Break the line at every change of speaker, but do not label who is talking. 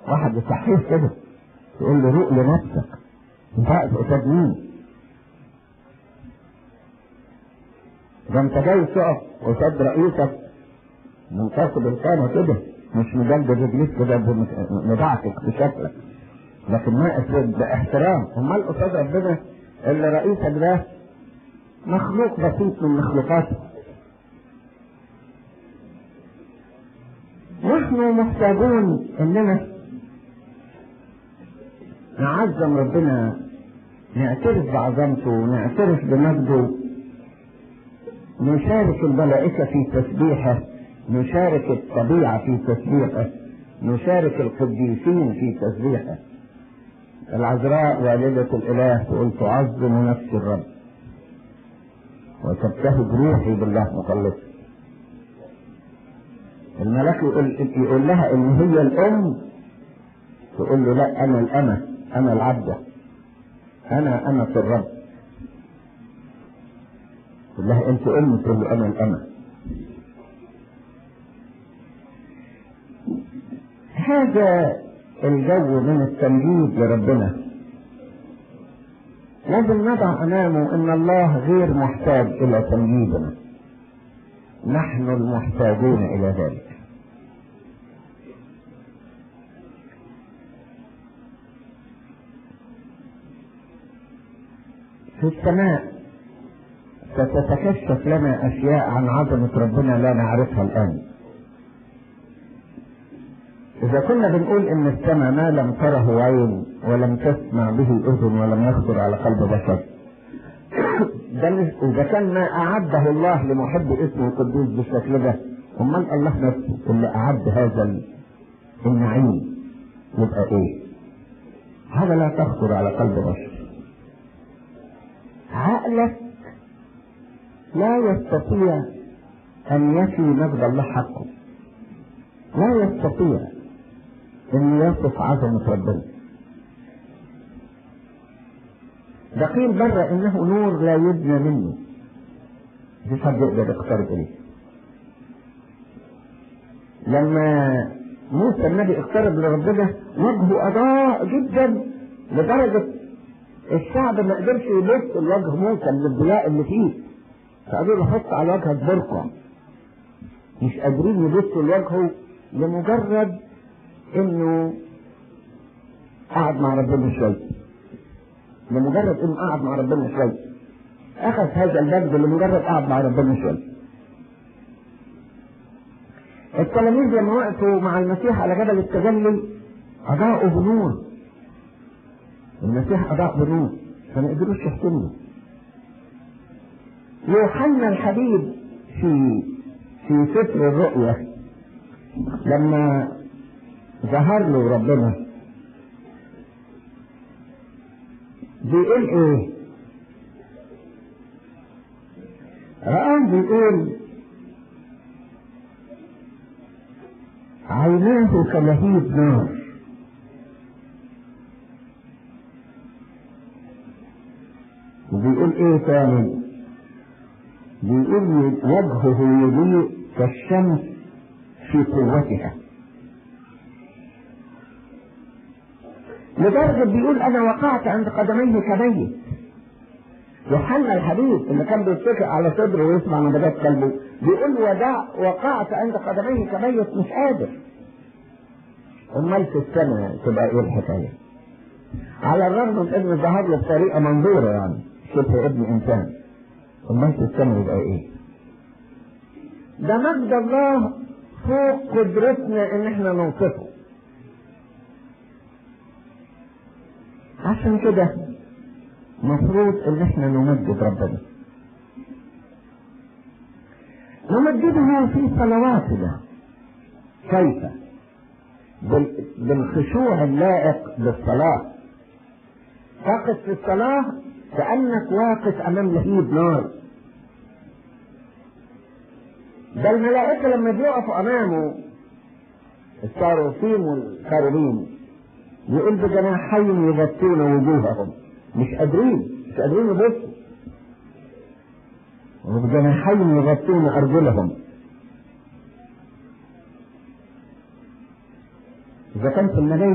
واحد يصحيه كده يقول له روق لنفسك انت واقف قصاد مين؟ ده انت جاي تقف قصاد رئيسك منتصب القامة كده مش مجلد رجليك كده بمدعتك بشكلك لكن واقف باحترام امال قصاد ربنا اللي رئيسك ده مخلوق بسيط من مخلوقاته نحن محتاجون اننا نعظم ربنا نعترف بعظمته نعترف بمجده نشارك الملائكة في تسبيحه نشارك الطبيعة في تسبيحه نشارك القديسين في تسبيحه العذراء والدة الإله تقول تعظم نفس الرب وتبتهج روحي بالله مخلص الملاك يقول, يقول لها ان هي الام تقول له لا انا الامه انا العبده انا امه الرب تقول لها انت ام تقول له انا الامه هذا الجو من التمجيد لربنا لازم نضع امامه ان الله غير محتاج الى تمجيدنا نحن المحتاجون الى ذلك في السماء ستتكشف لنا اشياء عن عظمه ربنا لا نعرفها الان إذا كنا بنقول إن السماء ما لم تره عين ولم تسمع به أذن ولم يخطر على قلب بشر ده إذا كان ما أعده الله لمحب اسمه القدوس بالشكل ده أمال الله نفسه اللي أعد هذا النعيم يبقى إيه؟ هذا لا تخطر على قلب بشر عقلك لا يستطيع أن يفي مجد الله حقه لا يستطيع ان يصف عظمة ربنا ده قيل بره انه نور لا يدنى منه مفيش حد يقدر يقترب اليه لما موسى النبي اقترب لربنا وجهه اضاء جدا لدرجة الشعب ما قدرش يبص لوجه موسى من الضياء اللي فيه فقالوا له حط على وجهك برقع مش قادرين يبصوا لوجهه لمجرد انه قعد مع ربنا شوي لمجرد انه قعد مع ربنا شوي اخذ هذا المجد لمجرد قعد مع ربنا شوي التلاميذ لما وقفوا مع المسيح على جبل التجلي اضاءوا بنور المسيح اضاء بنور فما قدروش يحكموا يوحنا الحبيب في في سفر الرؤيا لما ظهر له ربنا بيقول ايه رآه بيقول عيناه كلهيب نار وبيقول ايه تاني بيقول وجهه يضيء كالشمس في قوتها لدرجة بيقول أنا وقعت عند قدميه كميت يوحنا الحبيب اللي كان بيتكئ على صدره ويسمع نبضات قلبه بيقول ودع وقعت عند قدميه كميت مش قادر امال في السنة تبقى ايه الحكاية على الرغم من انه ظهر له بطريقة منظورة يعني شبه ابن انسان امال في السنة يبقى ايه ده مجد الله فوق قدرتنا ان احنا نوصفه عشان كده مفروض ان احنا نمجد ربنا نمجده في صلواتنا كيف بالخشوع اللائق بالصلاة تقف في الصلاة كأنك واقف أمام لهيب نار ده الملائكة لما بيقفوا أمامه الصاروفين والكاروبين يقول بجناحين يغطون وجوههم مش قادرين مش قادرين يبصوا وبجناحين يغطون أرجلهم إذا كان في النبي